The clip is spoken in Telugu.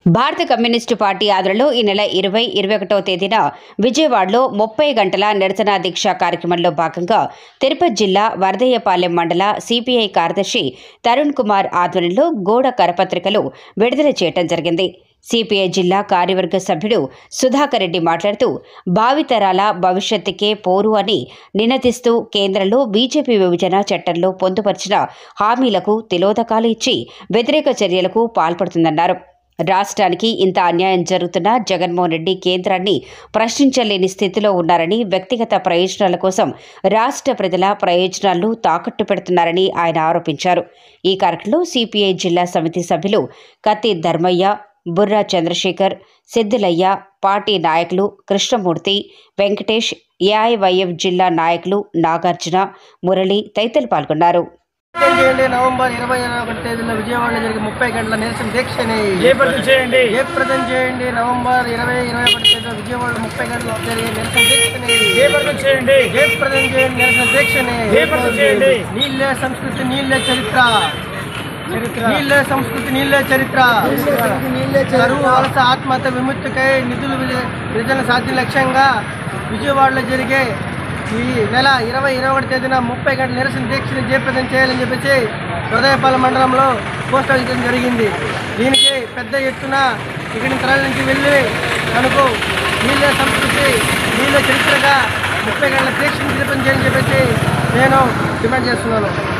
భారత కమ్యూనిస్టు పార్టీ ఆధ్వర్యంలో ఈ నెల ఇరవై ఇరవై ఒకటో తేదీన విజయవాడలో ముప్పై గంటల నిరసన దీక్ష కార్యక్రమంలో భాగంగా తిరుపతి జిల్లా వరదయ్యపాలెం మండల సిపిఐ కార్యదర్శి తరుణ్ కుమార్ ఆధ్వర్యంలో గోడ కరపత్రికలు విడుదల చేయడం జరిగింది సిపిఐ జిల్లా కార్యవర్గ సభ్యుడు సుధాకర్ రెడ్డి మాట్లాడుతూ భావితరాల భవిష్యత్తుకే పోరు అని నినదిస్తూ కేంద్రంలో బీజేపీ విభజన చట్టంలో పొందుపరిచిన హామీలకు తిలోదకాలు ఇచ్చి వ్యతిరేక చర్యలకు పాల్పడుతుందన్నారు రాష్ట్రానికి ఇంత అన్యాయం జరుగుతున్నా జగన్మోహన్ రెడ్డి కేంద్రాన్ని ప్రశ్నించలేని స్థితిలో ఉన్నారని వ్యక్తిగత ప్రయోజనాల కోసం రాష్ట్ర ప్రజల ప్రయోజనాలను తాకట్టు పెడుతున్నారని ఆయన ఆరోపించారు ఈ కార్యక్రమంలో సిపిఐ జిల్లా సమితి సభ్యులు కత్తి ధర్మయ్య బుర్రా చంద్రశేఖర్ సిద్దులయ్య పార్టీ నాయకులు కృష్ణమూర్తి వెంకటేష్ ఏఐవైఎఫ్ జిల్లా నాయకులు నాగార్జున మురళి తదితరులు పాల్గొన్నారు ఏం చేయండి నవంబర్ ఇరవై ఇరవై ఒకటి తేదీన విజయవాడలో జరిగే ముప్పై గంటల నిరసన దీక్షని జయప్రదం చేయండి జయప్రదం చేయండి నవంబర్ ఇరవై ఇరవై ఒకటి తేదీన విజయవాడలో ముప్పై గంటల జరిగే నిరసన దీక్షని జయప్రదం చేయండి జయప్రదం చేయండి నిరసన దీక్షని జయప్రదం చేయండి. నీళ్ళే సంస్కృతి నీళ్ళే చరిత్ర నీళ్ళే సంస్కృతి నీళ్ళే చరిత్ర కరువు వలస ఆత్మహత్య విముక్తికై నిధులు విడుదల- విడుదల సాధ్య లక్ష్యంగా విజయవాడలో జరిగే ఈ నెల ఇరవై ఇరవై ఒకటి తేదీన ముప్పై గంటల నిరసన దీక్షని జయప్రదం చేయాలని చెప్పేసి హృదయపాలెం మండలంలో పోస్టర్ ఇవ్వడం జరిగింది దీనికి పెద్ద ఎత్తున ఇక్కడి తరలి నుంచి వెళ్ళి మనకు నీళ్ళ సంస్కృతి నీళ్ళ చరిత్రగా ముప్పై గంటల దీక్షను జయప్రదం చేయాలని చెప్పేసి నేను డిమాండ్ చేస్తున్నాను